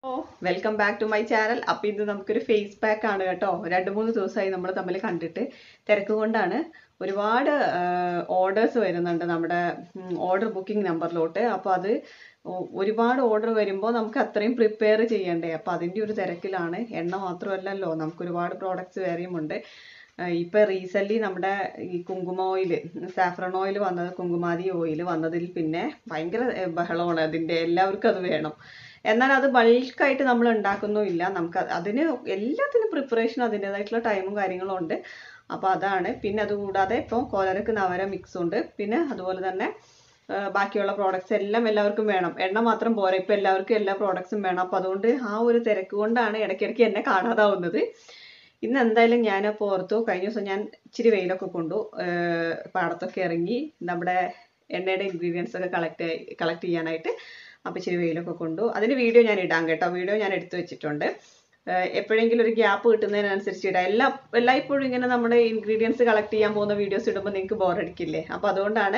Oh welcome back to my channel അപ്പം ഇത് നമുക്കൊരു ഫേസ് പാക്ക് ആണ് കേട്ടോ രണ്ട് മൂന്ന് ദിവസമായി നമ്മൾ തമ്മിൽ കണ്ടിട്ട് തിരക്ക് കൊണ്ടാണ് ഒരുപാട് ഓർഡേഴ്സ് വരുന്നുണ്ട് നമ്മുടെ ഓർഡർ ബുക്കിംഗ് നമ്പറിലോട്ട് അപ്പോൾ അത് ഒ- ഒരുപാട് ഓർഡർ വരുമ്പോൾ നമുക്ക് അത്രയും പ്രിപ്പയർ ചെയ്യണ്ടേ അപ്പോൾ അതിൻ്റെ ഒരു തിരക്കിലാണ് എണ്ണ മാത്രമല്ലല്ലോ നമുക്ക് ഒരുപാട് പ്രോഡക്റ്റ്സ് വേറെയും ഉണ്ട് ആഹ് ഇപ്പൊ റീസെന്റ് നമ്മുടെ ഈ കുങ്കുമ ഓയിൽ സാഫ്രൺ ഓയിൽ വന്നത് കുങ്കുമാതി ഓയിൽ വന്നതിൽ പിന്നെ ഭയങ്കര ഏർ ബഹളമാണ് അതിന്റെ എല്ലാവർക്കും അത് വേണം എന്നാൽ അത് ബൾക്കായിട്ട് നമ്മൾ ഉണ്ടാക്കുന്നുമില്ല നമുക്ക് അത് അതിന് എല്ലാത്തിനും പ്രിപ്പറേഷൻ അതിൻ്റെതായിട്ടുള്ള ടൈമും കാര്യങ്ങളും ഉണ്ട് അപ്പോൾ അതാണ് പിന്നെ അതുകൂടാതെ ഇപ്പോൾ കോലരക്ക് നവര മിക്സ് ഉണ്ട് പിന്നെ അതുപോലെ തന്നെ ആ, ബാക്കിയുള്ള പ്രോഡക്ട്സ് എല്ലാം എല്ലാവർക്കും വേണം എണ്ണ മാത്രം പോരാ ഇപ്പം എല്ലാവർക്കും എല്ലാ പ്രോഡക്ട്സും വേണം അപ്പം അതുകൊണ്ട് ആ ഒരു തിരക്ക് കൊണ്ടാണ് ഇടയ്ക്കിടയ്ക്ക് എന്നെ കാണാതാവുന്നത് ഇന്ന് എന്തായാലും ഞാൻ അപ്പോൾ ഓർത്തു കഴിഞ്ഞ ദിവസം ഞാൻ ഇച്ചിരി വെയിലൊക്കെ കൊണ്ടു ഏർ പാടത്തൊക്കെ ഇറങ്ങി നമ്മുടെ എണ്ണയുടെ ഇൻഗ്രീഡിയൻസ് ഒക്കെ കളക്ട് കളക്ട് ചെയ്യാനായിട്ട് അപ്പോൾ ഇച്ചിരി വെയിലൊക്കെ കൊണ്ടു അതിന് വീഡിയോ ഞാൻ ഇടാം കേട്ടോ വീഡിയോ ഞാൻ എടുത്തു വെച്ചിട്ടുണ്ട് ഏർ എപ്പോഴെങ്കിലും ഒരു ഗ്യാപ്പ് കിട്ടുന്നതിനനുസരിച്ച് ഇടാം എല്ലാ എല്ലായ്പ്പോഴും ഇങ്ങനെ നമ്മുടെ ഇൻഗ്രീഡിയൻസ് കളക്ട് ചെയ്യാൻ പോകുന്ന വീഡിയോസ് ഇടുമ്പോൾ നിങ്ങൾക്ക് ബോറടിക്കില്ലേ അപ്പോൾ അതുകൊണ്ടാണ്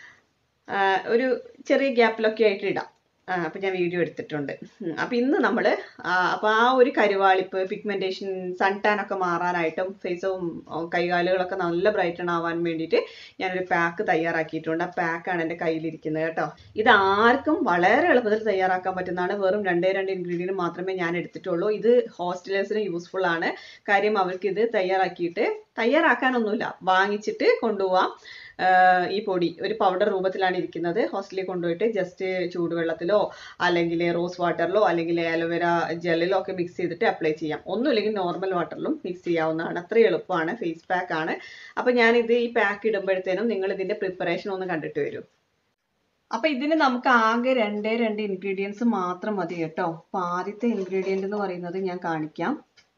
ആഹ് ഒരു ചെറിയ ഗ്യാപ്പിലൊക്കെ ആയിട്ട് ഇടാം ആഹ് അപ്പൊ ഞാൻ വീഡിയോ എടുത്തിട്ടുണ്ട് ഉം. അപ്പൊ ഇന്ന് നമ്മൾ അപ്പൊ ആ ഒരു കരുവാളിപ്പ് പിഗ്മെന്റേഷൻ സൺ ടാൻ ഒക്കെ മാറാനായിട്ടും ഫേസും കൈകാലുകളൊക്കെ നല്ല ബ്രൈറ്റൺ ആവാൻ വേണ്ടിയിട്ട് ഞാനൊരു പാക്ക് തയ്യാറാക്കിയിട്ടുണ്ട് ആ പാക്കാണ് എൻ്റെ കയ്യിലിരിക്കുന്നത് കേട്ടോ ഇത് ആർക്കും വളരെ എളുപ്പത്തിൽ തയ്യാറാക്കാൻ പറ്റുന്നതാണ് വെറും രണ്ടേ രണ്ട് ഇൻഗ്രീഡിയൻറ്റ് മാത്രമേ ഞാൻ എടുത്തിട്ടുള്ളൂ ഇത് ഹോസ്റ്റലേഴ്സിന് യൂസ്ഫുൾ ആണ് കാര്യം അവർക്ക് ഇത് തയ്യാറാക്കിയിട്ട് തയ്യാറാക്കാനൊന്നുമില്ല വാങ്ങിച്ചിട്ട് കൊണ്ടുപോവാം ആഹ് ഈ പൊടി ഒരു പൗഡർ രൂപത്തിലാണ് ഇരിക്കുന്നത് ഹോസ്റ്റലിൽ കൊണ്ടുപോയിട്ട് ജസ്റ്റ് ചൂടുവെള്ളത്തിലോ അല്ലെങ്കിൽ റോസ് വാട്ടറിലോ അല്ലെങ്കിൽ ആലോവേര ജെല്ലിലോ ഒക്കെ മിക്സ് ചെയ്തിട്ട് അപ്ലൈ ചെയ്യാം ഒന്നുമില്ലെങ്കിൽ നോർമൽ വാട്ടറിലും മിക്സ് ചെയ്യാവുന്നതാണ് അത്രയും എളുപ്പമാണ് ഫേസ് പാക്ക് ആണ് അപ്പോൾ ഞാനിത് ഈ പാക്ക് ഇടുമ്പോഴത്തേനും നിങ്ങൾ ഇതിന്റെ പ്രിപ്പറേഷൻ ഒന്ന് കണ്ടിട്ട് വരൂ അപ്പൊ ഇതിന് നമുക്ക് ആകെ രണ്ടേ രണ്ട് ഇൻഗ്രീഡിയൻസ് മാത്രം മതി കേട്ടോ അപ്പൊ ആദ്യത്തെ ഇൻഗ്രീഡിയന്റ് എന്ന് പറയുന്നത് ഞാൻ കാണിക്കാം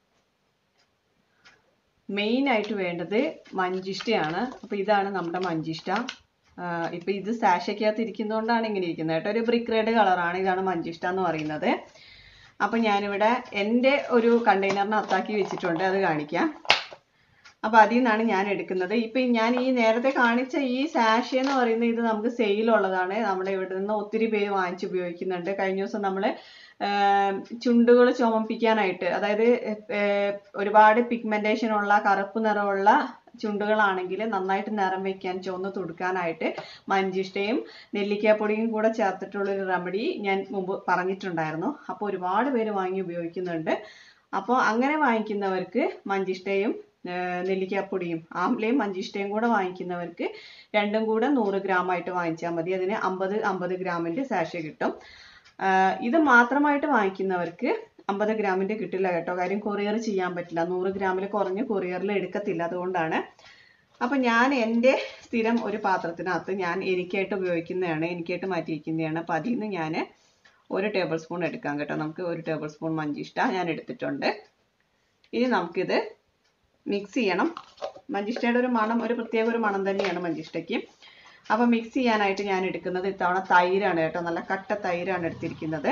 മെയിൻ ആയിട്ട് വേണ്ടത് മഞ്ചിഷ്ടയാണ് അപ്പൊ ഇതാണ് നമ്മുടെ മഞ്ചിഷ്ട ആഹ് ഇപ്പൊ ഇത് സാഷയ്ക്കകത്ത് ഇരിക്കുന്നതുകൊണ്ടാണ് ഇങ്ങനെ ഇരിക്കുന്നത് കേട്ടോ ഒരു ബ്രിക്ക് റെഡ് കളറാണ് ഇതാണ് മഞ്ചിഷ്ട എന്ന് പറയുന്നത് അപ്പൊ ഞാനിവിടെ എൻ്റെ ഒരു കണ്ടെയ്നറിനകത്താക്കി വെച്ചിട്ടുണ്ട് അത് കാണിക്കാം അപ്പൊ അതിൽ നിന്നാണ് ഞാൻ എടുക്കുന്നത് ഇപ്പൊ ഈ ഞാൻ ഈ നേരത്തെ കാണിച്ച ഈ സാഷെ എന്ന് പറയുന്നത് ഇത് നമുക്ക് സെയിൽ ഉള്ളതാണ് നമ്മുടെ ഇവിടെ നിന്ന് ഒത്തിരി പേര് വാങ്ങിച്ച് ഉപയോഗിക്കുന്നുണ്ട് കഴിഞ്ഞ ദിവസം നമ്മള് ചുണ്ടുകൾ ചുമപ്പിക്കാനായിട്ട് അതായത് ഏർ ഒരുപാട് പിഗ്മെന്റേഷൻ ഉള്ള കറുപ്പ് നിറമുള്ള ചുണ്ടുകളാണെങ്കിൽ നന്നായിട്ട് നിറം വെക്കാൻ ചുവന്ന് തുടുക്കാനായിട്ട് മഞ്ചിഷ്ടയും നെല്ലിക്കാപ്പൊടിയും കൂടെ ചേർത്തിട്ടുള്ള ഒരു റെമഡി ഞാൻ മുമ്പ് പറഞ്ഞിട്ടുണ്ടായിരുന്നു അപ്പോൾ ഒരുപാട് പേര് വാങ്ങി ഉപയോഗിക്കുന്നുണ്ട് അപ്പോൾ അങ്ങനെ വാങ്ങിക്കുന്നവർക്ക് മഞ്ചിഷ്ടയും ഏർ നെല്ലിക്കാപ്പൊടിയും ആംലയും മഞ്ചിഷ്ടയും കൂടെ വാങ്ങിക്കുന്നവർക്ക് രണ്ടും കൂടെ നൂറ് ഗ്രാം ആയിട്ട് വാങ്ങിച്ചാൽ മതി അതിന് അമ്പത് അമ്പത് ഗ്രാമിന്റെ സാഷെ കിട്ടും ആഹ് ഇത് മാത്രമായിട്ട് വാങ്ങിക്കുന്നവർക്ക് അമ്പത് ഗ്രാമിന്റെ കിട്ടില്ല കേട്ടോ കാര്യം കൊറിയർ ചെയ്യാൻ പറ്റില്ല നൂറ് ഗ്രാമിൽ കുറഞ്ഞ് കൊറിയറിൽ എടുക്കത്തില്ല അതുകൊണ്ടാണ് അപ്പൊ ഞാൻ എൻ്റെ സ്ഥിരം ഒരു പാത്രത്തിനകത്ത് ഞാൻ എനിക്കായിട്ട് ഉപയോഗിക്കുന്നതാണ് എനിക്കായിട്ട് മാറ്റിയിരിക്കുന്നതാണ് അപ്പൊ അതിൽ നിന്ന് ഞാൻ ഒരു ടേബിൾ സ്പൂൺ എടുക്കാം കേട്ടോ നമുക്ക് ഒരു ടേബിൾ സ്പൂൺ മഞ്ചിഷ്ട ഞാൻ എടുത്തിട്ടുണ്ട് ഇനി നമുക്കിത് മിക്സ് ചെയ്യണം മഞ്ചിഷ്ടയുടെ ഒരു മണം ഒരു പ്രത്യേക ഒരു മണം തന്നെയാണ് മഞ്ചിഷ്ടയ്ക്ക് അപ്പൊ മിക്സ് ചെയ്യാനായിട്ട് ഞാൻ എടുക്കുന്നത് ഇത്തവണ തൈരാണ് കേട്ടോ നല്ല കട്ട തൈരാണ് എടുത്തിരിക്കുന്നത്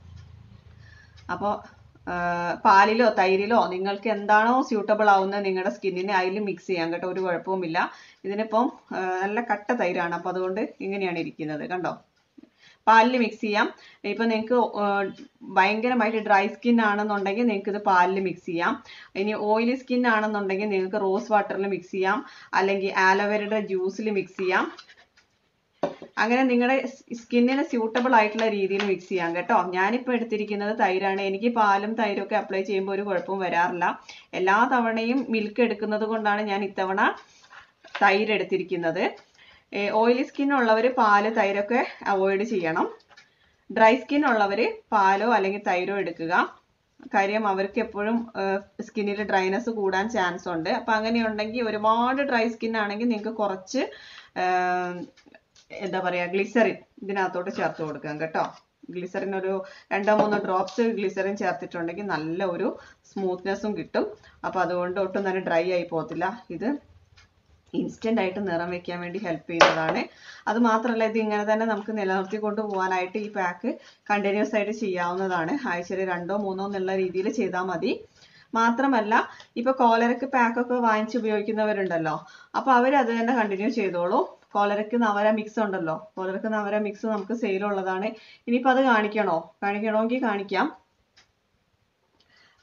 അപ്പോൾ പാലിലോ തൈരിലോ നിങ്ങൾക്ക് എന്താണോ സ്യൂട്ടബിൾ ആവുന്നത് നിങ്ങളുടെ സ്കിന്നിന് അതിൽ മിക്സ് ചെയ്യാം കേട്ടോ ഒരു കുഴപ്പവുമില്ല ഇതിനിപ്പം ആ, നല്ല കട്ട തൈരാണ് അപ്പോൾ അതുകൊണ്ട് ഇങ്ങനെയാണ് ഇരിക്കുന്നത് കണ്ടോ പാലിൽ മിക്സ് ചെയ്യാം ഇപ്പൊ നിങ്ങൾക്ക് ഭയങ്കരമായിട്ട് ഡ്രൈ സ്കിൻ ആണെന്നുണ്ടെങ്കിൽ നിങ്ങൾക്ക് ഇത് പാലിൽ മിക്സ് ചെയ്യാം ഇനി ഓയിലി സ്കിൻ ആണെന്നുണ്ടെങ്കിൽ നിങ്ങൾക്ക് റോസ് വാട്ടറിൽ മിക്സ് ചെയ്യാം അല്ലെങ്കിൽ ആലോവേരയുടെ ജ്യൂസിൽ മിക്സ് ചെയ്യാം അങ്ങനെ നിങ്ങളുടെ സ്കിന്നിന് സ്യൂട്ടബിൾ ആയിട്ടുള്ള രീതിയിൽ മിക്സ് ചെയ്യാം കേട്ടോ ഞാനിപ്പോൾ എടുത്തിരിക്കുന്നത് തൈരാണ് എനിക്ക് പാലും തൈരും ഒക്കെ അപ്ലൈ ചെയ്യുമ്പോൾ ഒരു കുഴപ്പവും വരാറില്ല എല്ലാ തവണയും മിൽക്ക് എടുക്കുന്നത് കൊണ്ടാണ് ഞാൻ ഇത്തവണ തൈര് എടുത്തിരിക്കുന്നത് ഓയിലി സ്കിൻ ഉള്ളവർ പാല് തൈരൊക്കെ അവോയ്ഡ് ചെയ്യണം ഡ്രൈ സ്കിൻ ഉള്ളവർ പാലോ അല്ലെങ്കിൽ തൈരോ എടുക്കുക കാര്യം അവർക്ക് എപ്പോഴും സ്കിന്നിൽ ഡ്രൈനെസ് കൂടാൻ ചാൻസ് ഉണ്ട് അപ്പൊ അങ്ങനെയുണ്ടെങ്കിൽ ഒരുപാട് ഡ്രൈ സ്കിൻ ആണെങ്കിൽ നിങ്ങൾക്ക് കുറച്ച് ആഹ് എന്താ പറയാ ഗ്ലിസറിൻ ഇതിനകത്തോട്ട് ചേർത്ത് കൊടുക്കാം കേട്ടോ ഗ്ലിസറിൻ ഒരു രണ്ടോ മൂന്നോ ഡ്രോപ്സ് ഗ്ലിസറിൻ ചേർത്തിട്ടുണ്ടെങ്കിൽ നല്ല ഒരു സ്മൂത്ത്നെസ്സും കിട്ടും അപ്പൊ അതുകൊണ്ട് ഒട്ടും തന്നെ ഡ്രൈ ആയി പോകത്തില്ല ഇത് ഇൻസ്റ്റന്റ് ആയിട്ട് നിറം വെക്കാൻ വേണ്ടി ഹെൽപ്പ് ചെയ്യുന്നതാണ് അത് മാത്രമല്ല ഇത് ഇങ്ങനെ തന്നെ നമുക്ക് നിലനിർത്തി കൊണ്ടുപോകാനായിട്ട് ഈ പാക്ക് കണ്ടിന്യൂസ് ആയിട്ട് ചെയ്യാവുന്നതാണ് ആഴ്ചയിൽ രണ്ടോ മൂന്നോ എന്നുള്ള രീതിയിൽ ചെയ്താൽ മതി മാത്രമല്ല ഇപ്പൊ കോലരക്ക് പാക്ക് ഒക്കെ വാങ്ങിച്ച് ഉപയോഗിക്കുന്നവരുണ്ടല്ലോ അപ്പൊ അവർ അത് തന്നെ കണ്ടിന്യൂ ചെയ്തോളൂ കോലരക്ക് നവര മിക്സ് ഉണ്ടല്ലോ കോലരക്ക് നവര മിക്സ് നമുക്ക് സെയിൽ ഉള്ളതാണ് ഇനിയിപ്പോ അത് കാണിക്കണോ കാണിക്കണമെങ്കിൽ കാണിക്കാം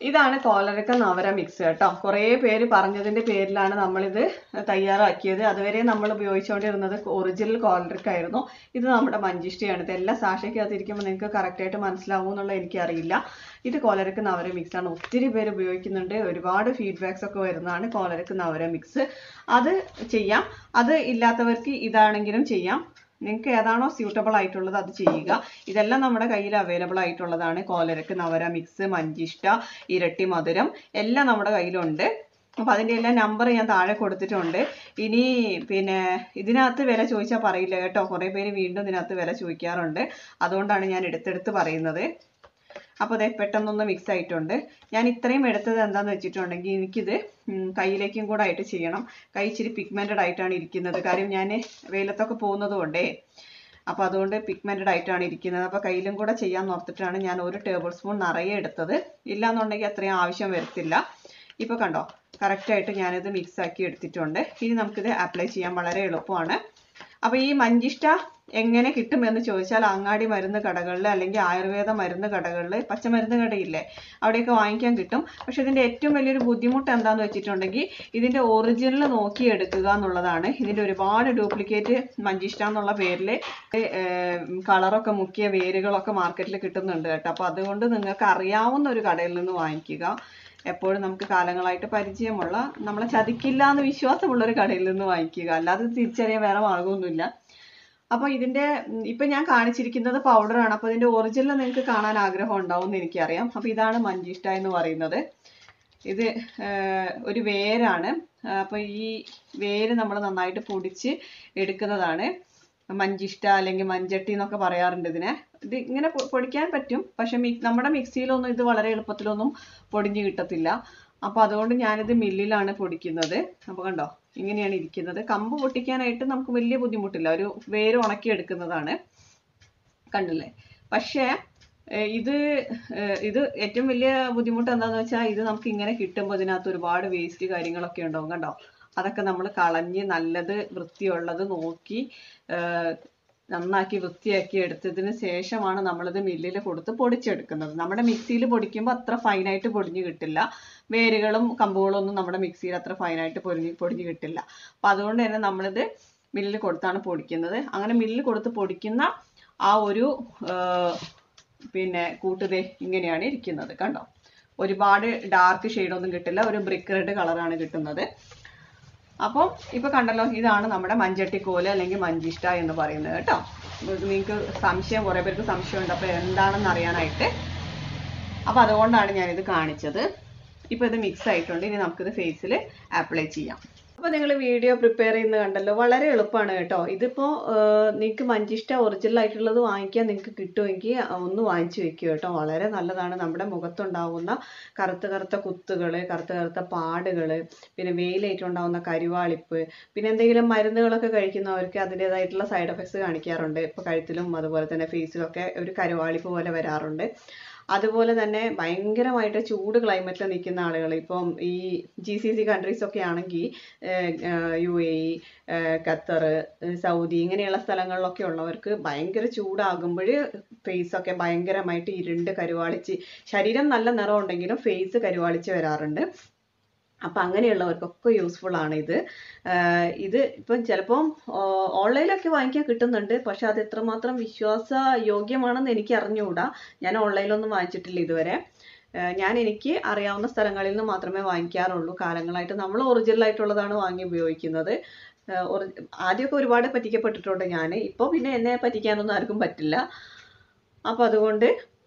ഇതാണ് കോലരക്ക നവര മിക്സ് കേട്ടോ കുറേ പേര് പറഞ്ഞതിന്റെ പേരിലാണ് നമ്മളിത് തയ്യാറാക്കിയത് അതുവരെ നമ്മൾ ഉപയോഗിച്ചുകൊണ്ടിരുന്നത് ഒറിജിനൽ കോലരക്ക ആയിരുന്നു ഇത് നമ്മുടെ മഞ്ചിഷ്ടയാണ് ഇതെല്ലാം സാക്ഷയ്ക്കകത്തിരിക്കുമ്പോൾ നിങ്ങൾക്ക് കറക്റ്റായിട്ട് മനസ്സിലാവും എന്നുള്ള എനിക്കറിയില്ല ഇത് കോലരക്ക് നവര മിക്സ് ആണ് ഒത്തിരി പേര് ഉപയോഗിക്കുന്നുണ്ട് ഒരുപാട് ഫീഡ്ബാക്സ് ഒക്കെ വരുന്നതാണ് കോലരക്ക് നവര മിക്സ് അത് ചെയ്യാം അത് ഇല്ലാത്തവർക്ക് ഇതാണെങ്കിലും ചെയ്യാം നിങ്ങൾക്ക് ഏതാണോ സ്യൂട്ടബിൾ ആയിട്ടുള്ളത് അത് ചെയ്യുക ഇതെല്ലാം നമ്മുടെ കയ്യിൽ അവൈലബിൾ ആയിട്ടുള്ളതാണ് കോലരക്ക് നവര മിക്സ് മഞ്ചിഷ്ട ഇരട്ടി മധുരം എല്ലാം നമ്മുടെ കയ്യിലുണ്ട് അപ്പോൾ അതിൻ്റെ എല്ലാം നമ്പർ ഞാൻ താഴെ കൊടുത്തിട്ടുണ്ട് ഇനി പിന്നെ ഇതിനകത്ത് വില ചോദിച്ചാൽ പറയില്ല കേട്ടോ കുറേ പേര് വീണ്ടും ഇതിനകത്ത് വില ചോദിക്കാറുണ്ട് അതുകൊണ്ടാണ് ഞാൻ എടുത്തെടുത്ത് പറയുന്നത് അപ്പോൾ അതെ പെട്ടെന്നൊന്ന് മിക്സ് ആയിട്ടുണ്ട് ഞാൻ ഇത്രയും എടുത്തത് എന്താന്ന് വെച്ചിട്ടുണ്ടെങ്കിൽ എനിക്കിത് ഉം, കയ്യിലേക്കും കൂടെ ആയിട്ട് ചെയ്യണം കൈ ഇച്ചിരി പിഗ്മെന്റഡ് ആയിട്ടാണ് ഇരിക്കുന്നത് കാര്യം ഞാൻ വെയിലത്തൊക്കെ പോകുന്നത് കൊണ്ടേ അപ്പോൾ അതുകൊണ്ട് പിഗ്മെന്റഡ് ആയിട്ടാണ് ഇരിക്കുന്നത് അപ്പോൾ കയ്യിലും കൂടെ ചെയ്യാൻ ഓർത്തിട്ടാണ് ഞാൻ ഒരു ടേബിൾ സ്പൂൺ നിറയെ എടുത്തത് ഇല്ലാന്നുണ്ടെങ്കിൽ അത്രയും ആവശ്യം വരത്തില്ല ഇപ്പോൾ കണ്ടോ കറക്റ്റായിട്ട് ഞാനിത് മിക്സ് ആക്കി എടുത്തിട്ടുണ്ട് ഇനി നമുക്കിത് അപ്ലൈ ചെയ്യാൻ വളരെ എളുപ്പമാണ് അപ്പോൾ ഈ മഞ്ചിഷ്ട എങ്ങനെ കിട്ടും എന്ന് ചോദിച്ചാൽ അങ്ങാടി മരുന്ന് കടകളിൽ അല്ലെങ്കിൽ ആയുർവേദ മരുന്ന് കടകളിൽ പച്ചമരുന്ന് കടയില്ലേ അവിടെയൊക്കെ വാങ്ങിക്കാൻ കിട്ടും പക്ഷെ ഇതിന്റെ ഏറ്റവും വലിയൊരു ബുദ്ധിമുട്ട് എന്താന്ന് വെച്ചിട്ടുണ്ടെങ്കിൽ ഇതിന്റെ ഒറിജിനൽ നോക്കി എടുക്കുക എന്നുള്ളതാണ് ഇതിന്റെ ഒരുപാട് ഡ്യൂപ്ലിക്കേറ്റ് മഞ്ചിഷ്ട എന്നുള്ള പേരിൽ കളറൊക്കെ മുക്കിയ വേരുകളൊക്കെ മാർക്കറ്റിൽ കിട്ടുന്നുണ്ട് കേട്ടോ അപ്പൊ അതുകൊണ്ട് നിങ്ങൾക്ക് അറിയാവുന്ന ഒരു കടയിൽ നിന്ന് വാങ്ങിക്കുക എപ്പോഴും നമുക്ക് കാലങ്ങളായിട്ട് പരിചയമുള്ള നമ്മളെ ചതിക്കില്ല എന്ന് വിശ്വാസമുള്ള ഒരു കടയിൽ നിന്ന് വാങ്ങിക്കുക അല്ലാതെ തിരിച്ചറിയാൻ വേറെ മാർഗമൊന്നുമില്ല അപ്പൊ ഇതിന്റെ ഉം, ഇപ്പൊ ഞാൻ കാണിച്ചിരിക്കുന്നത് powder ആണ് അപ്പൊ ഇതിന്റെ ഒറിജിനൽ നിങ്ങൾക്ക് കാണാൻ ആഗ്രഹം ഉണ്ടാവും എന്ന് എനിക്കറിയാം അപ്പൊ ഇതാണ് മഞ്ചിഷ്ട എന്ന് പറയുന്നത് ഇത് ആഹ്, ഒരു വേരാണ് ആഹ്, അപ്പൊ ഈ വേര് നമ്മൾ നന്നായിട്ട് പൊടിച്ച് എടുക്കുന്നതാണ് മഞ്ചിഷ്ട അല്ലെങ്കിൽ മഞ്ചട്ടി എന്നൊക്കെ പറയാറുണ്ട് ഇതിനെ ഇത് ഇങ്ങനെ പൊ- പൊടിക്കാൻ പറ്റും പക്ഷെ മി നമ്മുടെ മിക്സിയിലൊന്നും ഇത് വളരെ എളുപ്പത്തിലൊന്നും പൊടിഞ്ഞു കിട്ടത്തില്ല അപ്പൊ അതുകൊണ്ട് ഞാനിത് മില്ലിലാണ് പൊടിക്കുന്നത് അപ്പൊ കണ്ടോ ഇങ്ങനെയാണ് ഇരിക്കുന്നത് കമ്പ് പൊട്ടിക്കാനായിട്ട് നമുക്ക് വലിയ ബുദ്ധിമുട്ടില്ല ഒരു വേര് ഉണക്കി എടുക്കുന്നതാണ് കണ്ടില്ലേ പക്ഷേ ഏർ ഇത് ഏർ ഇത് ഏറ്റവും വലിയ ബുദ്ധിമുട്ട് എന്താന്ന് വെച്ചാൽ ഇത് നമുക്ക് ഇങ്ങനെ കിട്ടുമ്പോൾ ഇതിനകത്ത് ഒരുപാട് വേസ്റ്റ് കാര്യങ്ങളൊക്കെ ഉണ്ടാവും കണ്ടോ അതൊക്കെ നമ്മൾ കളഞ്ഞ് നല്ലത് വൃത്തിയുള്ളത് നോക്കി ഏർ നന്നാക്കി വൃത്തിയാക്കി എടുത്തതിന് ശേഷമാണ് നമ്മളിത് മില്ലിൽ കൊടുത്ത് പൊടിച്ചെടുക്കുന്നത് നമ്മുടെ മിക്സിയിൽ പൊടിക്കുമ്പോൾ അത്ര ഫൈനായിട്ട് പൊടിഞ്ഞു കിട്ടില്ല വേരുകളും കമ്പുകളും ഒന്നും നമ്മുടെ മിക്സിയിൽ അത്ര ഫൈനായിട്ട് പൊടിഞ്ഞ് പൊടിഞ്ഞു കിട്ടില്ല അപ്പൊ അതുകൊണ്ട് തന്നെ നമ്മളിത് മില്ലിൽ കൊടുത്താണ് പൊടിക്കുന്നത് അങ്ങനെ മില്ലിൽ കൊടുത്ത് പൊടിക്കുന്ന ആ ഒരു ഏർ പിന്നെ കൂട്ടുതേ ഇങ്ങനെയാണ് ഇരിക്കുന്നത് കണ്ടോ ഒരുപാട് ഡാർക്ക് ഒന്നും കിട്ടില്ല ഒരു ബ്രിക്ക് റെഡ് കളറാണ് കിട്ടുന്നത് അപ്പം ഇപ്പൊ കണ്ടല്ലോ ഇതാണ് നമ്മുടെ മഞ്ചട്ടിക്കോല് അല്ലെങ്കിൽ മഞ്ചിഷ്ട എന്ന് പറയുന്നത് കേട്ടോ നിങ്ങൾക്ക് സംശയം കുറെ പേർക്ക് സംശയമുണ്ട് അപ്പൊ എന്താണെന്ന് അറിയാനായിട്ട് അപ്പൊ അതുകൊണ്ടാണ് ഞാനിത് കാണിച്ചത് ഇപ്പൊ ഇത് മിക്സ് ആയിട്ടുണ്ട് ഇനി നമുക്കിത് ഫേസിൽ അപ്ലൈ ചെയ്യാം അപ്പൊ നിങ്ങൾ വീഡിയോ പ്രിപ്പയർ ചെയ്യുന്നത് കണ്ടല്ലോ വളരെ എളുപ്പമാണ് കേട്ടോ ഇതിപ്പോ നിങ്ങൾക്ക് മഞ്ചിഷ്ട ഒറിജിനൽ ആയിട്ടുള്ളത് വാങ്ങിക്കാൻ നിങ്ങൾക്ക് കിട്ടുമെങ്കിൽ ഒന്ന് വാങ്ങിച്ചു വെക്കുക കേട്ടോ വളരെ നല്ലതാണ് നമ്മുടെ മുഖത്തുണ്ടാവുന്ന കറുത്ത കറുത്ത കുത്തുകൾ കറുത്ത കറുത്ത പാടുകൾ പിന്നെ വെയിലേറ്റുണ്ടാവുന്ന കരുവാളിപ്പ് പിന്നെ എന്തെങ്കിലും മരുന്നുകളൊക്കെ കഴിക്കുന്നവർക്ക് അതിൻ്റെതായിട്ടുള്ള സൈഡ് എഫക്ട്സ് കാണിക്കാറുണ്ട് ഇപ്പൊ കഴുത്തിലും അതുപോലെ തന്നെ ഫേസിലും ഒക്കെ ഒരു കരുവാളിപ്പ് പോലെ വരാറുണ്ട് അതുപോലെ തന്നെ ഭയങ്കരമായിട്ട് ചൂട് ക്ലൈമറ്റിൽ നിൽക്കുന്ന ആളുകൾ ഇപ്പം ഈ ജി സി സി കൺട്രീസ് ഒക്കെ ആണെങ്കിൽ U A E Qatar Saudi ഇങ്ങനെയുള്ള സ്ഥലങ്ങളിലൊക്കെ ഉള്ളവർക്ക് ഭയങ്കര ചൂടാകുമ്പോൾ ഫേസ് ഒക്കെ ഭയങ്കരമായിട്ട് ഇരുണ്ട് കരുവാളിച്ച് ശരീരം നല്ല നിറം ഉണ്ടെങ്കിലും ഫേസ് കരുവാളിച്ച് വരാറുണ്ട് അപ്പൊ അങ്ങനെയുള്ളവർക്കൊക്കെ യൂസ്ഫുൾ ആണ് ഇത് ആഹ് ഇത് ഇപ്പം ചിലപ്പം ഓൺലൈനിലൊക്കെ വാങ്ങിക്കാൻ കിട്ടുന്നുണ്ട് പക്ഷെ അത് എത്രമാത്രം വിശ്വാസ യോഗ്യമാണെന്ന് എനിക്ക് അറിഞ്ഞുകൂടാ ഞാൻ ഓൺലൈനിലൊന്നും വാങ്ങിച്ചിട്ടില്ല ഇതുവരെ ആഹ് ഞാൻ എനിക്ക് അറിയാവുന്ന സ്ഥലങ്ങളിൽ നിന്ന് മാത്രമേ വാങ്ങിക്കാറുള്ളൂ കാലങ്ങളായിട്ട് നമ്മൾ ഒറിജിനൽ ആയിട്ടുള്ളതാണ് വാങ്ങി ഉപയോഗിക്കുന്നത് ആഹ് ഒറി- ആദ്യമൊക്കെ ഒരുപാട് പറ്റിക്കപ്പെട്ടിട്ടുണ്ട് ഞാൻ ഇപ്പോൾ പിന്നെ എന്നെ പറ്റിക്കാനൊന്നും ആർക്കും പറ്റില്ല അപ്പൊ അതുകൊണ്ട്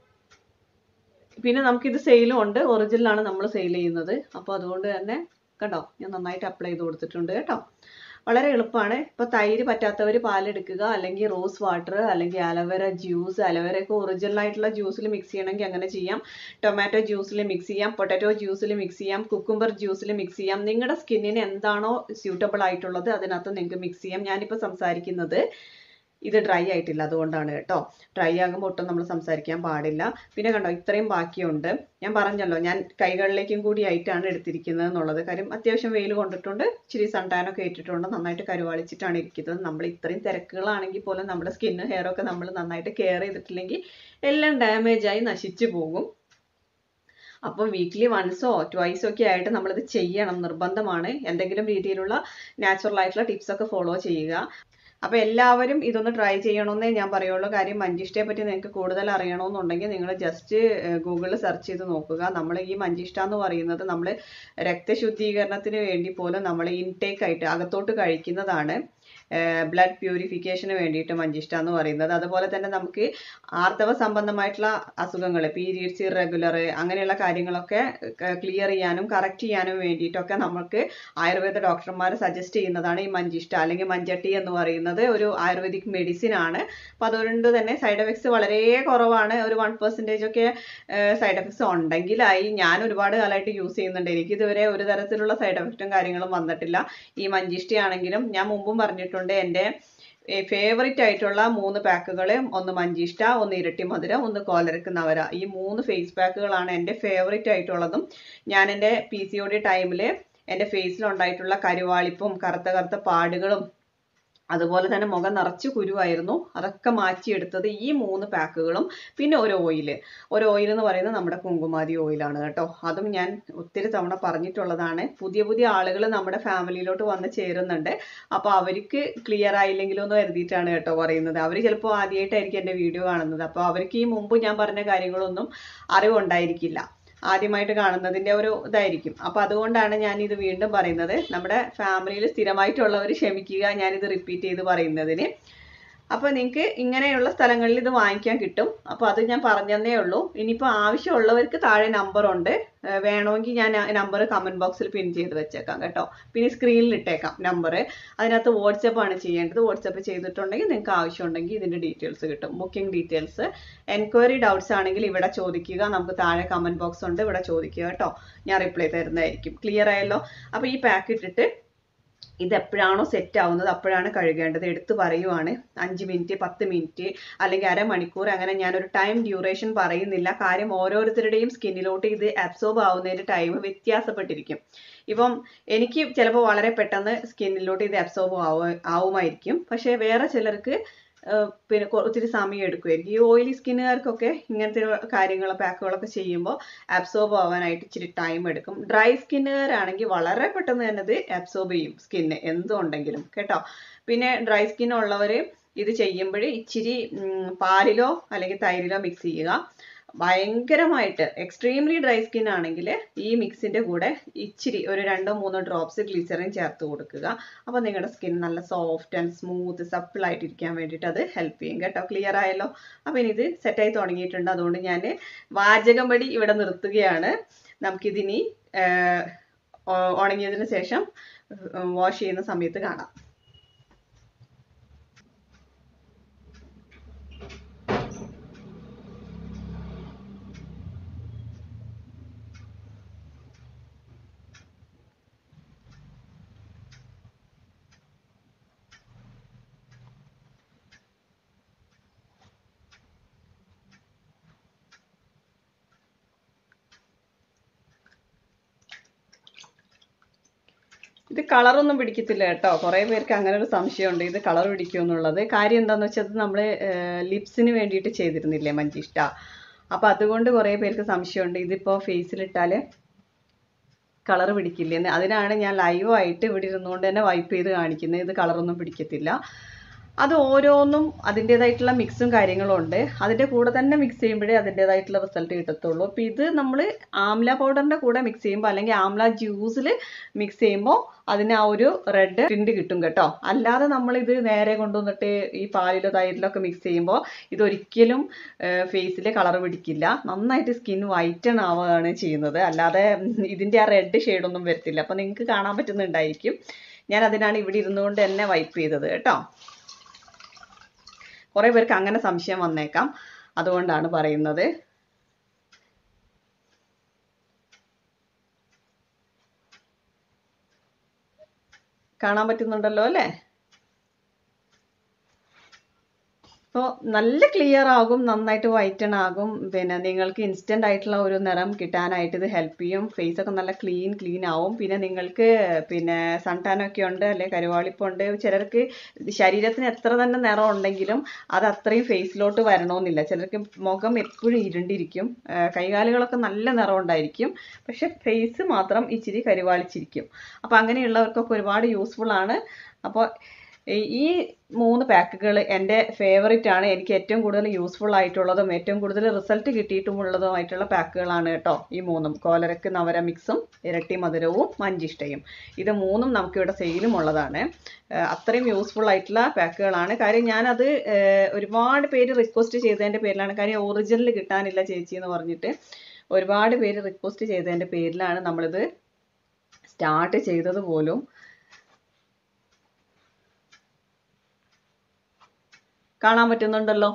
പിന്നെ നമുക്കിത് സെയിലും ഉണ്ട് ഒറിജിനലാണ് നമ്മൾ സെയിൽ ചെയ്യുന്നത് അപ്പോൾ അതുകൊണ്ട് തന്നെ കണ്ടോ ഞാൻ നന്നായിട്ട് അപ്ലൈ ചെയ്ത് കൊടുത്തിട്ടുണ്ട് കേട്ടോ വളരെ എളുപ്പമാണ് ഇപ്പോൾ തൈര് പറ്റാത്തവർ പാലെടുക്കുക അല്ലെങ്കിൽ റോസ് വാട്ടർ അല്ലെങ്കിൽ അലവേര ജ്യൂസ് അലവേര ഒക്കെ ഒറിജിനൽ ആയിട്ടുള്ള ജ്യൂസിൽ മിക്സ് ചെയ്യണമെങ്കിൽ അങ്ങനെ ചെയ്യാം ടൊമാറ്റോ ജ്യൂസിൽ മിക്സ് ചെയ്യാം പൊട്ടാറ്റോ ജ്യൂസിൽ മിക്സ് ചെയ്യാം കുക്കുംബർ ജ്യൂസിൽ മിക്സ് ചെയ്യാം നിങ്ങളുടെ സ്കിന്നിന് എന്താണോ സ്യൂട്ടബിൾ ആയിട്ടുള്ളത് അതിനകത്ത് നിങ്ങൾക്ക് മിക്സ് ചെയ്യാം ഞാനിപ്പോൾ സംസാരിക്കുന്നത് ഇത് ഡ്രൈ ആയിട്ടില്ല അതുകൊണ്ടാണ് കേട്ടോ ഡ്രൈ ആകുമ്പോൾ ഒട്ടും നമ്മൾ സംസാരിക്കാൻ പാടില്ല പിന്നെ കണ്ടോ ഇത്രയും ബാക്കിയുണ്ട് ഞാൻ പറഞ്ഞല്ലോ ഞാൻ കൈകളിലേക്കും കൂടി ആയിട്ടാണ് എടുത്തിരിക്കുന്നത് എന്നുള്ളത് കാര്യം അത്യാവശ്യം വെയിൽ കൊണ്ടിട്ടുണ്ട് ഇച്ചിരി സൺടാനൊക്കെ ഇട്ടിട്ടുണ്ട് നന്നായിട്ട് കരുവാളിച്ചിട്ടാണ് ഇരിക്കുന്നത് നമ്മൾ ഇത്രയും തിരക്കുകളാണെങ്കിൽ പോലും നമ്മുടെ സ്കിന്നും ഹെയറും ഒക്കെ നമ്മൾ നന്നായിട്ട് കെയർ ചെയ്തിട്ടില്ലെങ്കിൽ എല്ലാം ഡാമേജ് ആയി നശിച്ചു പോകും അപ്പം വീക്ക്ലി വൺസോ ട്വൈസോ ഒക്കെ ആയിട്ട് നമ്മളിത് ചെയ്യണം നിർബന്ധമാണ് എന്തെങ്കിലും രീതിയിലുള്ള നാച്ചുറൽ ആയിട്ടുള്ള ടിപ്സ് ഒക്കെ ഫോളോ ചെയ്യുക അപ്പോൾ എല്ലാവരും ഇതൊന്ന് ട്രൈ ചെയ്യണമെന്നേ ഞാൻ പറയുള്ളൂ കാര്യം മഞ്ചിഷ്ടയെ പറ്റി നിങ്ങൾക്ക് കൂടുതൽ അറിയണമെന്നുണ്ടെങ്കിൽ നിങ്ങൾ ജസ്റ്റ് ഗൂഗിളിൽ സെർച്ച് ചെയ്ത് നോക്കുക നമ്മൾ ഈ മഞ്ചിഷ്ട എന്ന് പറയുന്നത് നമ്മൾ രക്തശുദ്ധീകരണത്തിന് വേണ്ടി പോലും നമ്മൾ ഇൻടേക്ക് ആയിട്ട് അകത്തോട്ട് കഴിക്കുന്നതാണ് ബ്ലഡ് പ്യൂരിഫിക്കേഷന് വേണ്ടിയിട്ട് മഞ്ചിഷ്ട എന്ന് പറയുന്നത് അതുപോലെ തന്നെ നമുക്ക് ആർത്തവ സംബന്ധമായിട്ടുള്ള അസുഖങ്ങൾ പീരീഡ്സ് ഇറഗുലർ അങ്ങനെയുള്ള കാര്യങ്ങളൊക്കെ ക്ലിയർ ചെയ്യാനും കറക്റ്റ് ചെയ്യാനും വേണ്ടിയിട്ടൊക്കെ നമുക്ക് ആയുർവേദ ഡോക്ടർമാർ സജസ്റ്റ് ചെയ്യുന്നതാണ് ഈ മഞ്ചിഷ്ട അല്ലെങ്കിൽ മഞ്ചട്ടി എന്ന് പറയുന്നത് ഒരു ആയുർവേദിക് മെഡിസിൻ ആണ് അപ്പോൾ അതുകൊണ്ട് തന്നെ സൈഡ് എഫക്ട്സ് വളരെ കുറവാണ് ഒരു വൺ പെർസെൻറ്റേജ് ഒക്കെ സൈഡ് എഫക്ട്സ് ഉണ്ടെങ്കിലായി ഞാൻ ഒരുപാട് കാലമായിട്ട് യൂസ് ചെയ്യുന്നുണ്ട് എനിക്ക് ഇതുവരെ ഒരു തരത്തിലുള്ള സൈഡ് എഫക്റ്റും കാര്യങ്ങളും വന്നിട്ടില്ല ഈ മഞ്ചിഷ്ടയാണെങ്കിലും ഞാൻ മുമ്പും പറഞ്ഞിട്ടുണ്ട് എൻ്റെ ഫേവററ്റ് ആയിട്ടുള്ള മൂന്ന് പാക്കുകൾ ഒന്ന് മഞ്ചിഷ്ട ഒന്ന് ഇരട്ടി മധുരം ഒന്ന് കോലരക്ക് നവര ഈ മൂന്ന് ഫേസ് പാക്കുകളാണ് എൻ്റെ ഫേവററ്റ് ആയിട്ടുള്ളതും ഞാൻ എൻ്റെ പി സി ഒ ഡി ടൈമിൽ എൻ്റെ ഫേസിലുണ്ടായിട്ടുള്ള കരുവാളിപ്പും കറുത്ത കറുത്ത പാടുകളും അതുപോലെ തന്നെ മുഖം നിറച്ച് കുരുവായിരുന്നു അതൊക്കെ മാറ്റിയെടുത്തത് ഈ മൂന്ന് പാക്കുകളും പിന്നെ ഒരു ഓയിൽ ഒരു ഓയിൽ എന്ന് പറയുന്നത് നമ്മുടെ കുങ്കുമാതി ഓയിലാണ് കേട്ടോ അതും ഞാൻ ഒത്തിരി തവണ പറഞ്ഞിട്ടുള്ളതാണ് പുതിയ പുതിയ ആളുകൾ നമ്മുടെ ഫാമിലിയിലോട്ട് വന്ന് ചേരുന്നുണ്ട് അപ്പോൾ അവർക്ക് ക്ലിയർ ആയില്ലെങ്കിലോ എന്ന് കരുതിയിട്ടാണ് കേട്ടോ പറയുന്നത് അവർ ചിലപ്പോൾ ആദ്യമായിട്ടായിരിക്കും എൻ്റെ വീഡിയോ കാണുന്നത് അപ്പോൾ അവർക്ക് ഈ മുമ്പ് ഞാൻ പറഞ്ഞ കാര്യങ്ങളൊന്നും അറിവുണ്ടായിരിക്കില്ല ആദ്യമായിട്ട് കാണുന്നതിൻ്റെ ഒരു ഇതായിരിക്കും അപ്പോൾ അതുകൊണ്ടാണ് ഞാൻ ഇത് വീണ്ടും പറയുന്നത് നമ്മുടെ ഫാമിലിയിൽ സ്ഥിരമായിട്ടുള്ളവർ ക്ഷമിക്കുക ഞാനിത് റിപ്പീറ്റ് ചെയ്ത് പറയുന്നതിന് അപ്പോൾ നിങ്ങൾക്ക് ഇങ്ങനെയുള്ള സ്ഥലങ്ങളിൽ ഇത് വാങ്ങിക്കാൻ കിട്ടും അപ്പോൾ അത് ഞാൻ പറഞ്ഞതേ ഉള്ളൂ ഇനിയിപ്പോൾ ആവശ്യമുള്ളവർക്ക് താഴെ നമ്പർ ഉണ്ട് ഏർ വേണമെങ്കിൽ ഞാൻ നമ്പർ കമൻറ്റ് ബോക്സിൽ പിൻ ചെയ്ത് വെച്ചേക്കാം കേട്ടോ പിന്നെ സ്ക്രീനിൽ ഇട്ടേക്കാം നമ്പർ അതിനകത്ത് വാട്സപ്പ് ആണ് ചെയ്യേണ്ടത് വാട്സപ്പ് ചെയ്തിട്ടുണ്ടെങ്കിൽ നിങ്ങൾക്ക് ആവശ്യമുണ്ടെങ്കിൽ ഇതിൻ്റെ ഡീറ്റെയിൽസ് കിട്ടും ബുക്കിംഗ് ഡീറ്റെയിൽസ് എൻക്വയറി ഡൗട്ട്സ് ആണെങ്കിൽ ഇവിടെ ചോദിക്കുക നമുക്ക് താഴെ കമൻറ്റ് ബോക്സ് ഉണ്ട് ഇവിടെ ചോദിക്കുക കേട്ടോ ഞാൻ റിപ്ലൈ തരുന്നതായിരിക്കും ക്ലിയർ ആയല്ലോ അപ്പോൾ ഈ പാക്ക് ഇട്ടിട്ട് ഇത് എപ്പോഴാണോ സെറ്റ് ആവുന്നത് അപ്പോഴാണ് കഴുകേണ്ടത് എടുത്തു പറയുവാണ് അഞ്ച് മിനിറ്റ് പത്ത് മിനിറ്റ് അല്ലെങ്കിൽ അരമണിക്കൂർ അങ്ങനെ ഞാനൊരു ടൈം ഡ്യൂറേഷൻ പറയുന്നില്ല കാര്യം ഓരോരുത്തരുടെയും സ്കിന്നിലോട്ട് ഇത് അബ്സോർബ് ആവുന്നതിന്റെ ടൈം വ്യത്യാസപ്പെട്ടിരിക്കും ഇപ്പം എനിക്ക് ചിലപ്പോൾ വളരെ പെട്ടെന്ന് സ്കിന്നിലോട്ട് ഇത് അബ്സോർബ് ആവു ആവുമായിരിക്കും പക്ഷേ വേറെ ചിലർക്ക് ഏർ പിന്നെ കൊ- ഒത്തിരി സമയം എടുക്കുമായിരിക്കും ഈ ഓയിലി സ്കിന്നുകാർക്കൊക്കെ ഇങ്ങനത്തെ കാര്യങ്ങൾ പാക്കുകളൊക്കെ ചെയ്യുമ്പോൾ അബ്സോർബ് ആവാനായിട്ട് ഇച്ചിരി ടൈം എടുക്കും ഡ്രൈ സ്കിന്നുകാരാണെങ്കിൽ വളരെ പെട്ടെന്ന് തന്നെ ഇത് അബ്സോർബ് ചെയ്യും സ്കിന്ന് എന്തുണ്ടെങ്കിലും കേട്ടോ പിന്നെ ഡ്രൈ സ്കിൻ ഉള്ളവർ ഇത് ചെയ്യുമ്പോൾ ഇച്ചിരി ഉം, പാലിലോ അല്ലെങ്കിൽ തൈരിലോ മിക്സ് ചെയ്യുക ഭയങ്കരമായിട്ട് എക്സ്ട്രീംലി ഡ്രൈ സ്കിൻ ആണെങ്കിൽ ഈ മിക്സിന്റെ കൂടെ ഇച്ചിരി ഒരു രണ്ടോ മൂന്നോ ഡ്രോപ്സ് ഗ്ലിസറിൻ ചേർത്ത് കൊടുക്കുക അപ്പോൾ നിങ്ങളുടെ സ്കിൻ നല്ല സോഫ്റ്റ് ആൻഡ് സ്മൂത്ത് സപ്പിൾ ആയിട്ട് ഇരിക്കാൻ വേണ്ടിയിട്ട് അത് ഹെൽപ്പ് ചെയ്യും കേട്ടോ ക്ലിയർ ആയല്ലോ അപ്പോൾ ഇനി ഇത് സെറ്റായി തുടങ്ങിയിട്ടുണ്ട് അതുകൊണ്ട് ഞാൻ വാചകം വഴി ഇവിടെ നിർത്തുകയാണ് നമുക്കിതിനി ആഹ്, ഉ- ഉണങ്ങിയതിന് ശേഷം വാഷ് ചെയ്യുന്ന സമയത്ത് കാണാം ഇത് കളറൊന്നും പിടിക്കത്തില്ല കേട്ടോ കുറേ പേർക്ക് അങ്ങനെ ഒരു സംശയമുണ്ട് ഇത് കളർ പിടിക്കുമെന്നുള്ളത് കാര്യം എന്താണെന്ന് വെച്ചാൽ നമ്മൾ ലിപ്സിന് വേണ്ടിയിട്ട് ചെയ്തിരുന്നില്ലേ മഞ്ചിഷ്ട അപ്പോൾ അതുകൊണ്ട് കുറേ പേർക്ക് സംശയമുണ്ട് ഇതിപ്പോൾ ഫേസിലിട്ടാൽ കളർ പിടിക്കില്ലെന്ന് അതിനാണ് ഞാൻ ലൈവായിട്ട് ഇവിടെ ഇരുന്നുകൊണ്ട് തന്നെ വൈപ്പ് ചെയ്ത് കാണിക്കുന്നത് ഇത് കളറൊന്നും പിടിക്കത്തില്ല അത് ഓരോന്നും അതിൻ്റെതായിട്ടുള്ള മിക്സും കാര്യങ്ങളും ഉണ്ട് അതിൻ്റെ കൂടെ തന്നെ മിക്സ് ചെയ്യുമ്പോഴേ അതിൻ്റെതായിട്ടുള്ള റിസൾട്ട് കിട്ടത്തുള്ളൂ അപ്പോൾ ഇത് നമ്മൾ ആംല പൗഡറിൻ്റെ കൂടെ മിക്സ് ചെയ്യുമ്പോൾ അല്ലെങ്കിൽ ആംല ജ്യൂസിൽ മിക്സ് ചെയ്യുമ്പോൾ അതിന് ആ ഒരു റെഡ് ടിൻഡ് കിട്ടും കേട്ടോ അല്ലാതെ നമ്മൾ ഇത് നേരെ കൊണ്ടുവന്നിട്ട് ഈ പാലിലോ തൈരിലോ ഒക്കെ മിക്സ് ചെയ്യുമ്പോൾ ഇതൊരിക്കലും ഫേസിൽ കളർ പിടിക്കില്ല നന്നായിട്ട് സ്കിൻ വൈറ്റൺ ആവുകയാണ് ചെയ്യുന്നത് അല്ലാതെ ഇതിൻ്റെ ആ റെഡ് ഷെയ്ഡൊന്നും വരത്തില്ല അപ്പോൾ നിങ്ങൾക്ക് കാണാൻ പറ്റുന്നുണ്ടായിരിക്കും ഞാൻ അതിനാണ് ഇവിടെ ഇരുന്നുകൊണ്ട് തന്നെ വൈപ്പ് ചെയ്തത് കേട്ടോ കുറേ പേർക്ക് അങ്ങനെ സംശയം വന്നേക്കാം അതുകൊണ്ടാണ് പറയുന്നത് കാണാൻ പറ്റുന്നുണ്ടല്ലോ അല്ലേ അപ്പോൾ നല്ല ക്ലിയർ ആകും നന്നായിട്ട് വൈറ്റൺ ആകും പിന്നെ നിങ്ങൾക്ക് ഇൻസ്റ്റന്റ് ആയിട്ടുള്ള ഒരു നിറം കിട്ടാനായിട്ട് ഇത് ഹെൽപ്പ് ചെയ്യും ഫേസ് ഒക്കെ നല്ല ക്ലീൻ ക്ലീൻ ആവും പിന്നെ നിങ്ങൾക്ക് പിന്നെ സൺ ടാൻ ഒക്കെ ഉണ്ട് അല്ലെ കരുവാളിപ്പുണ്ട് ചിലർക്ക് ശരീരത്തിന് എത്ര തന്നെ നിറം ഉണ്ടെങ്കിലും അത് അത്രയും ഫേസിലോട്ട് വരണമെന്നില്ല ചിലർക്ക് മുഖം എപ്പോഴും ഇരുണ്ടിരിക്കും ആ, കൈകാലുകളൊക്കെ നല്ല നിറം ഉണ്ടായിരിക്കും പക്ഷെ ഫേസ് മാത്രം ഇച്ചിരി കരുവാളിച്ചിരിക്കും അപ്പോൾ അങ്ങനെയുള്ളവർക്കൊക്കെ ഒരുപാട് യൂസ്ഫുൾ ആണ് അപ്പോൾ ഈ- ഈ മൂന്ന് പാക്കുകൾ എൻ്റെ ഫേവറേറ്റ് ആണ് എനിക്ക് ഏറ്റവും കൂടുതൽ യൂസ്ഫുൾ ആയിട്ടുള്ളതും ഏറ്റവും കൂടുതൽ റിസൾട്ട് കിട്ടിയിട്ടുമുള്ളതുമായിട്ടുള്ള പാക്കുകളാണ് കേട്ടോ ഈ മൂന്നും കോലരക്ക് നവര മിക്സും ഇരട്ടി മധുരവും മഞ്ചിഷ്ടയും ഇത് മൂന്നും നമുക്കിവിടെ സെയിലും ഉള്ളതാണ് ഏഹ് അത്രയും യൂസ്ഫുൾ ആയിട്ടുള്ള പാക്കുകളാണ് കാര്യം ഞാനത് ഏഹ് ഒരുപാട് പേര് റിക്വസ്റ്റ് ചെയ്തതിൻ്റെ പേരിലാണ് കാര്യം ഒറിജിനൽ കിട്ടാനില്ല ചേച്ചി എന്ന് പറഞ്ഞിട്ട് ഒരുപാട് പേര് റിക്വസ്റ്റ് ചെയ്തതിൻ്റെ പേരിലാണ് നമ്മളിത് സ്റ്റാർട്ട് ചെയ്തത് പോലും കാണാൻ പറ്റുന്നുണ്ടല്ലോ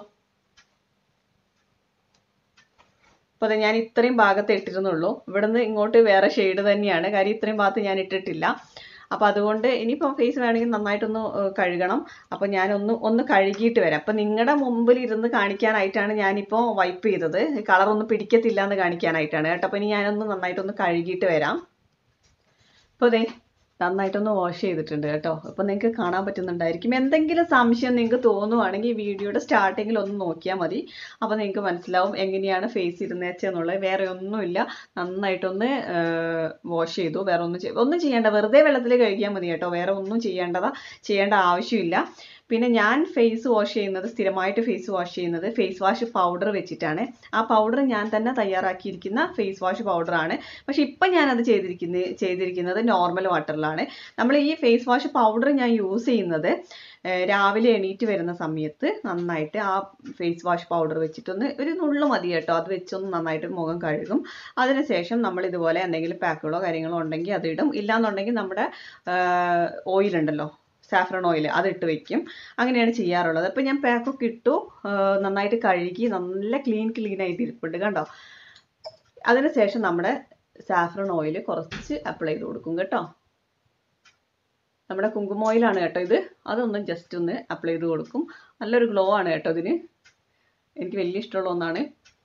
അപ്പൊ അത് ഞാൻ ഇത്രയും ഭാഗത്ത് ഇട്ടിരുന്നുള്ളൂ ഇവിടുന്ന് ഇങ്ങോട്ട് വേറെ ഷെയ്ഡ് തന്നെയാണ് കാര്യം ഇത്രയും ഭാഗത്ത് ഞാൻ ഇട്ടിട്ടില്ല അപ്പൊ അതുകൊണ്ട് ഇനിയിപ്പോൾ ഫേസ് വേണമെങ്കിൽ നന്നായിട്ടൊന്ന് ഏഹ് കഴുകണം അപ്പൊ ഞാനൊന്ന് ഒന്ന് കഴുകിയിട്ട് വരാം അപ്പൊ നിങ്ങളുടെ മുമ്പിൽ ഇരുന്ന് കാണിക്കാനായിട്ടാണ് ഞാനിപ്പോൾ വൈപ്പ് ചെയ്തത് കളർ ഒന്നും പിടിക്കത്തില്ല എന്ന് കാണിക്കാനായിട്ടാണ് കേട്ടോ അപ്പൊ ഇനി ഞാനൊന്ന് നന്നായിട്ടൊന്ന് കഴുകിയിട്ട് വരാം അപ്പോൾ ദേ നന്നായിട്ടൊന്ന് വാഷ് ചെയ്തിട്ടുണ്ട് കേട്ടോ അപ്പോൾ നിങ്ങൾക്ക് കാണാൻ പറ്റുന്നുണ്ടായിരിക്കും എന്തെങ്കിലും സംശയം നിങ്ങൾക്ക് തോന്നുവാണെങ്കിൽ വീഡിയോയുടെ സ്റ്റാർട്ടിങ്ങിൽ ഒന്ന് നോക്കിയാൽ മതി അപ്പോൾ നിങ്ങൾക്ക് മനസ്സിലാവും എങ്ങനെയാണ് ഫേസ് ഇരുന്നേച്ചെന്നുള്ളത് വേറെ ഒന്നുമില്ല നന്നായിട്ടൊന്ന് വാഷ് ചെയ്തു വേറെ ഒന്നും ചെയ്യ ഒന്നും ചെയ്യേണ്ട വെറുതെ വെള്ളത്തിൽ കഴുകിയാൽ മതി കേട്ടോ വേറെ ഒന്നും ചെയ്യേണ്ടതാ ചെയ്യേണ്ട ആവശ്യമില്ല പിന്നെ ഞാൻ ഫേസ് വാഷ് ചെയ്യുന്നത് സ്ഥിരമായിട്ട് ഫേസ് വാഷ് ചെയ്യുന്നത് ഫേസ് വാഷ് പൗഡർ വെച്ചിട്ടാണ് ആ പൗഡർ ഞാൻ തന്നെ തയ്യാറാക്കിയിരിക്കുന്ന ഫേസ് വാഷ് പൗഡറാണ് പക്ഷെ ഇപ്പം ഞാനത് ചെയ്തിരിക്കുന്നത് ചെയ്തിരിക്കുന്നത് നോർമൽ വാട്ടറിലാണ് നമ്മൾ ഈ ഫേസ് വാഷ് പൗഡർ ഞാൻ യൂസ് ചെയ്യുന്നത് ഏഹ് രാവിലെ എണീറ്റ് വരുന്ന സമയത്ത് നന്നായിട്ട് ആ ഫേസ് വാഷ് പൗഡർ വെച്ചിട്ടൊന്ന് ഒരു നുള്ളു മതി കേട്ടോ അത് വെച്ചൊന്ന് നന്നായിട്ട് മുഖം കഴുകും അതിനുശേഷം നമ്മൾ ഇതുപോലെ എന്തെങ്കിലും പാക്കുകളോ കാര്യങ്ങളോ ഉണ്ടെങ്കിൽ അത് ഇടും ഇല്ലാന്നുണ്ടെങ്കിൽ നമ്മുടെ ഓയിൽ ഉണ്ടല്ലോ സാഫ്രൺ ഓയിൽ അത് ഇട്ട് വെക്കും അങ്ങനെയാണ് ചെയ്യാറുള്ളത് അപ്പം ഞാൻ പാക്കൊക്കെ ഇട്ടു ആ, നന്നായിട്ട് കഴുകി നല്ല ക്ലീൻ ക്ലീൻ ആയിട്ട് ഇരിപ്പുണ്ട് കണ്ടോ അതിനുശേഷം നമ്മുടെ സാഫ്രൺ ഓയിൽ കുറച്ച് അപ്ലൈ ചെയ്ത് കൊടുക്കും കേട്ടോ നമ്മുടെ കുങ്കുമ ഓയിലാണ് കേട്ടോ ഇത് അതൊന്നും ജസ്റ്റ് ഒന്ന് അപ്ലൈ ചെയ്ത് കൊടുക്കും നല്ലൊരു ഗ്ലോ ആണ് കേട്ടോ ഇതിന് എനിക്ക് വലിയ ഇഷ്ടമുള്ള ഒന്നാണ്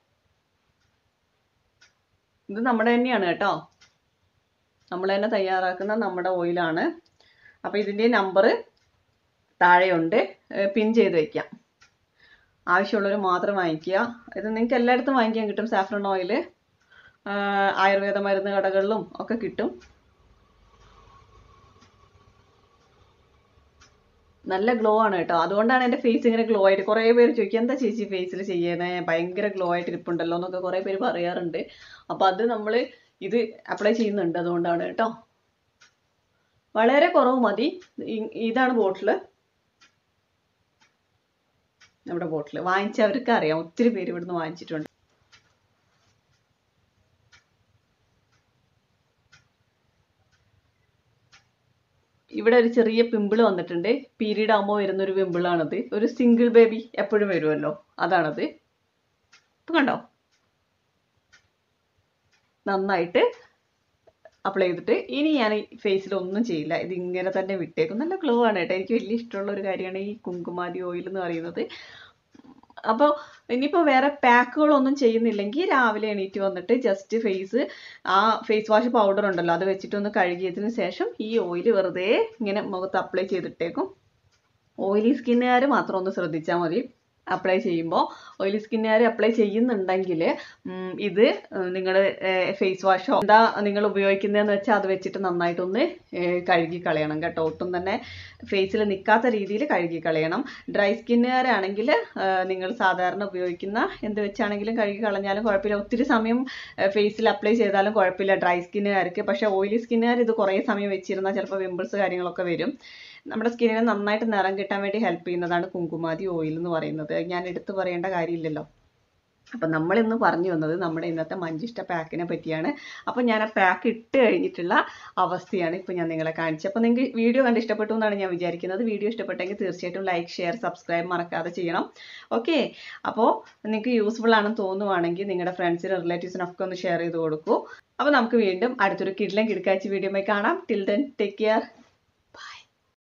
ഇത് നമ്മുടെ തന്നെയാണ് കേട്ടോ നമ്മൾ തന്നെ തയ്യാറാക്കുന്ന നമ്മുടെ ഓയിലാണ് അപ്പോൾ ഇതിൻ്റെ നമ്പർ താഴെയുണ്ട് പിൻ ചെയ്ത് വെക്കാം ആവശ്യമുള്ളവർ മാത്രം വാങ്ങിക്കുക ഇത് നിങ്ങൾക്ക് എല്ലായിടത്തും വാങ്ങിക്കാൻ കിട്ടും സാഫ്രൺ ഓയിൽ ആയുർവേദ മരുന്ന് കടകളിലും ഒക്കെ കിട്ടും നല്ല ഗ്ലോ ആണ് കേട്ടോ അതുകൊണ്ടാണ് എൻ്റെ ഫേസ് ഇങ്ങനെ ഗ്ലോ ആയിട്ട് കുറേ പേര് ചോദിക്കും എന്താ ചേച്ചി ഫേസിൽ ചെയ്യണേ ഭയങ്കര ഗ്ലോ ആയിട്ട് ഇരിപ്പുണ്ടല്ലോ എന്നൊക്കെ കുറേ പേര് പറയാറുണ്ട് അപ്പോൾ അത് നമ്മൾ ഇത് അപ്ലൈ ചെയ്യുന്നുണ്ട് അതുകൊണ്ടാണ് കേട്ടോ വളരെ കുറവ് മതി ഇ- ഇതാണ് ബോട്ടിൽ നമ്മുടെ ബോട്ടിൽ വാങ്ങിച്ചവർക്ക് അറിയാം ഒത്തിരി പേര് ഇവിടുന്ന് വാങ്ങിച്ചിട്ടുണ്ട് ഇവിടെ ഒരു ചെറിയ പിമ്പിൾ വന്നിട്ടുണ്ട് പീരീഡ് ആകുമ്പോൾ വരുന്ന ഒരു പിമ്പിളാണത് ഒരു സിംഗിൾ ബേബി എപ്പോഴും വരുമല്ലോ അതാണത് ഇപ്പൊ കണ്ടോ നന്നായിട്ട് അപ്ലൈ ചെയ്തിട്ട് ഇനി ഞാൻ ഈ ഫേസിൽ ഒന്നും ചെയ്യില്ല ഇത് ഇങ്ങനെ തന്നെ വിട്ടേക്കും നല്ല ഗ്ലോ ആണ് കേട്ടോ എനിക്ക് വലിയ ഇഷ്ടമുള്ള ഒരു കാര്യമാണ് ഈ കുങ്കുമാതി ഓയിൽ എന്ന് പറയുന്നത് അപ്പോൾ ഇനിയിപ്പോൾ വേറെ പാക്കുകളൊന്നും ചെയ്യുന്നില്ലെങ്കിൽ രാവിലെ എണീറ്റ് വന്നിട്ട് ജസ്റ്റ് ഫേസ് ആ ഫേസ് വാഷ് പൗഡർ ഉണ്ടല്ലോ അത് വെച്ചിട്ടൊന്ന് കഴുകിയതിന് ശേഷം ഈ ഓയിൽ വെറുതെ ഇങ്ങനെ മുഖത്ത് അപ്ലൈ ചെയ്തിട്ടേക്കും ഓയിലി സ്കിന്നുകാർ മാത്രം ഒന്ന് ശ്രദ്ധിച്ചാൽ മതി അപ്ലൈ ചെയ്യുമ്പോൾ ഓയിലി സ്കിന്നുകാർ അപ്ലൈ ചെയ്യുന്നുണ്ടെങ്കിൽ ഇത് നിങ്ങൾ ഫേസ് വാഷോ എന്താ നിങ്ങൾ ഉപയോഗിക്കുന്നതെന്ന് വെച്ചാൽ അത് വെച്ചിട്ട് നന്നായിട്ടൊന്ന് ഏഹ് കഴുകി കളയണം കേട്ടോ ഒട്ടും തന്നെ ഫേസിൽ നിൽക്കാത്ത രീതിയിൽ കഴുകി കളയണം ഡ്രൈ സ്കിന്നുകാരാണെങ്കിൽ നിങ്ങൾ സാധാരണ ഉപയോഗിക്കുന്ന എന്ത് വെച്ചാണെങ്കിലും കഴുകി കളഞ്ഞാലും കുഴപ്പമില്ല ഒത്തിരി സമയം ഫേസിൽ അപ്ലൈ ചെയ്താലും കുഴപ്പമില്ല ഡ്രൈ സ്കിന്നുകാർക്ക് പക്ഷേ ഓയിലി സ്കിന്നുകാർ ഇത് കുറേ സമയം വെച്ചിരുന്നാൽ ചിലപ്പോൾ പിമ്പിൾസ് കാര്യങ്ങളൊക്കെ വരും നമ്മുടെ സ്കിന്നിന് നന്നായിട്ട് നിറം കിട്ടാൻ വേണ്ടി ഹെൽപ്പ് ചെയ്യുന്നതാണ് കുങ്കുമാതി ഓയിൽ എന്ന് പറയുന്നത് ഞാൻ എടുത്തു പറയേണ്ട കാര്യമില്ലല്ലോ അപ്പം നമ്മൾ ഇന്ന് പറഞ്ഞു വന്നത് നമ്മുടെ ഇന്നത്തെ മഞ്ചിഷ്ട പാക്കിനെ പറ്റിയാണ് അപ്പം ഞാൻ ആ പാക്ക് ഇട്ട് കഴിഞ്ഞിട്ടുള്ള അവസ്ഥയാണ് ഇപ്പം ഞാൻ നിങ്ങളെ കാണിച്ചത് അപ്പോൾ നിങ്ങൾക്ക് വീഡിയോ കണ്ട് ഇഷ്ടപ്പെട്ടു എന്നാണ് ഞാൻ വിചാരിക്കുന്നത് വീഡിയോ ഇഷ്ടപ്പെട്ടെങ്കിൽ തീർച്ചയായിട്ടും ലൈക്ക് ഷെയർ സബ്സ്ക്രൈബ് മറക്കാതെ ചെയ്യണം ഓക്കെ അപ്പോൾ നിങ്ങൾക്ക് യൂസ്ഫുൾ ആണെന്ന് തോന്നുവാണെങ്കിൽ നിങ്ങളുടെ ഫ്രണ്ട്സിനും റിലേറ്റീവ്സിനൊക്കെ ഒന്ന് ഷെയർ ചെയ്ത് കൊടുക്കൂ അപ്പോൾ നമുക്ക് വീണ്ടും അടുത്തൊരു കിഡ്ലൻ കിടക്കാച്ചി വീഡിയോമായി കാണാം ടിൽ ദെൻ ടേക്ക് കെയർ